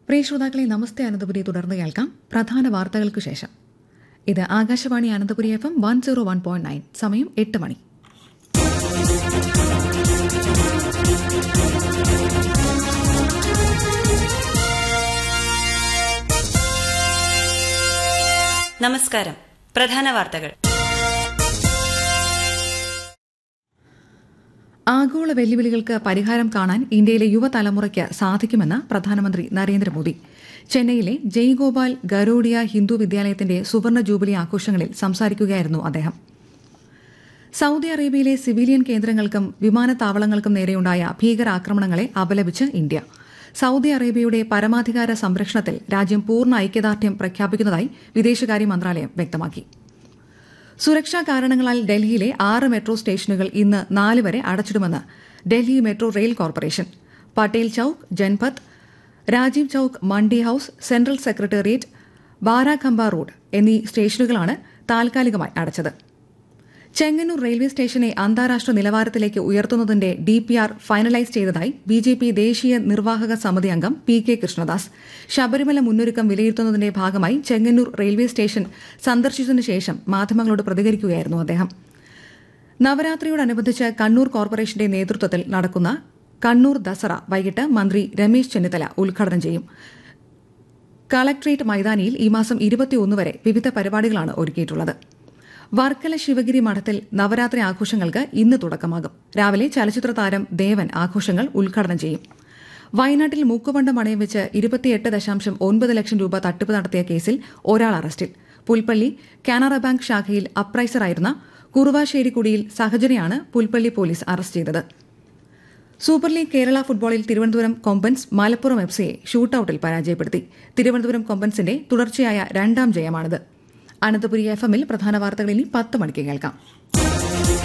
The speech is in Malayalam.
പ്രിയ ശ്രോതാക്കളെ നമസ്തേ അനന്തപുരി തുടർന്ന് കേൾക്കാം പ്രധാന വാർത്തകൾക്ക് ശേഷം ഇത് Akashvani Ananthapuri F M one zero one point nine സമയം എട്ട് മണി നമസ്കാരം പ്രധാന വാർത്തകൾ ആഗോള വെല്ലുവിളികൾക്ക് പരിഹാരം കാണാൻ ഇന്ത്യയിലെ യുവതലമുറയ്ക്ക് സാധിക്കുമെന്ന് പ്രധാനമന്ത്രി നരേന്ദ്രമോദി ചെന്നൈയിലെ ജയ്ഗോപാൽ ഗരോഡിയ ഹിന്ദു വിദ്യാലയത്തിന്റെ സുവർണ ജൂബിലി ആഘോഷങ്ങളിൽ സംസാരിക്കുകയായിരുന്നു അദ്ദേഹം സൌദി അറേബ്യയിലെ സിവിലിയൻ കേന്ദ്രങ്ങൾക്കും വിമാനത്താവളങ്ങൾക്കും നേരെയുണ്ടായ ഭീകരാക്രമണങ്ങളെ അപലപിച്ച് ഇന്ത്യ സൌദി അറേബ്യയുടെ പരമാധികാര സംരക്ഷണത്തിൽ രാജ്യം പൂർണ്ണ ഐക്യദാർഢ്യം പ്രഖ്യാപിക്കുന്നതായി വിദേശകാര്യ മന്ത്രാലയം വ്യക്തമാക്കി സുരക്ഷാ കാരണങ്ങളാൽ ഡൽഹിയിലെ ആറ് മെട്രോ സ്റ്റേഷനുകൾ ഇന്ന് നാല് വരെ അടച്ചിടുമെന്ന് Delhi metro rail corporation Patel Chowk Janpath Rajiv Chowk Mandi house central secretariat Barakhamba road എന്നീ സ്റ്റേഷനുകളാണ് താൽക്കാലികമായി അടച്ചത് ചെങ്ങന്നൂർ റെയിൽവേ സ്റ്റേഷനെ അന്താരാഷ്ട്ര നിലവാരത്തിലേക്ക് ഉയർത്തുന്നതിന്റെ ഡി പി ആർ ഫൈനലൈസ് ചെയ്തതായി ബി ജെ പി ദേശീയ നിർവാഹക സമിതി അംഗം പി കെ കൃഷ്ണദാസ് ശബരിമല മുന്നൊരുക്കം വിലയിരുത്തുന്നതിന്റെ ഭാഗമായി ചെങ്ങന്നൂർ റെയിൽവേ സ്റ്റേഷൻ സന്ദർശിച്ചതിനു ശേഷം മാധ്യമങ്ങളോട് പ്രതികരിക്കുകയായിരുന്നു അദ്ദേഹം നവരാത്രിയോടനുബന്ധിച്ച് കണ്ണൂർ കോർപ്പറേഷന്റെ നേതൃത്വത്തിൽ നടക്കുന്ന കണ്ണൂർ ദസറ വൈകിട്ട് മന്ത്രി രമേശ് ചെന്നിത്തല ഉദ്ഘാടനം ചെയ്യും കളക്ട്രേറ്റ് മൈതാനിയിൽ ഈ മാസം ഇരുപത്തിയൊന്ന് വരെ വിവിധ പരിപാടികളാണ് ഒരുക്കിയിട്ടുള്ളത് വർക്കല ശിവഗിരി മഠത്തിൽ നവരാത്രി ആഘോഷങ്ങൾക്ക് ഇന്ന് തുടക്കമാകും രാവിലെ ചലച്ചിത്ര താരം ദേവൻ ആഘോഷങ്ങൾ ഉദ്ഘാടനം ചെയ്യും വയനാട്ടിൽ മൂക്കുപണ്ടം പണയം വെച്ച് ഇരുപത്തിയെട്ട് ദശാംശം ഒൻപത് ലക്ഷം രൂപ തട്ടിപ്പ് നടത്തിയ കേസിൽ ഒരാൾ അറസ്റ്റിൽ പുൽപ്പള്ളി കാനറ ബാങ്ക് ശാഖയിൽ അപ്രൈസറായിരുന്ന കുറുവാശ്ശേരിക്കുടിയിൽ സഹചര്യയാണ് പുൽപ്പള്ളി പോലീസ് അറസ്റ്റ് ചെയ്തത് സൂപ്പർ ലീഗ് കേരള ഫുട്ബോളിൽ തിരുവനന്തപുരം കൊമ്പൻസ് മലപ്പുറം എഫ് സിയെ ഷൂട്ടൌട്ടിൽ പരാജയപ്പെടുത്തി തിരുവനന്തപുരം കൊമ്പൻസിന്റെ തുടർച്ചയായ രണ്ടാം ജയമാണിത് അനന്തപുരി എഫ് എമ്മിൽ പ്രധാന വാർത്തകൾ ഇനി പത്ത് മണിക്ക് കേൾക്കാം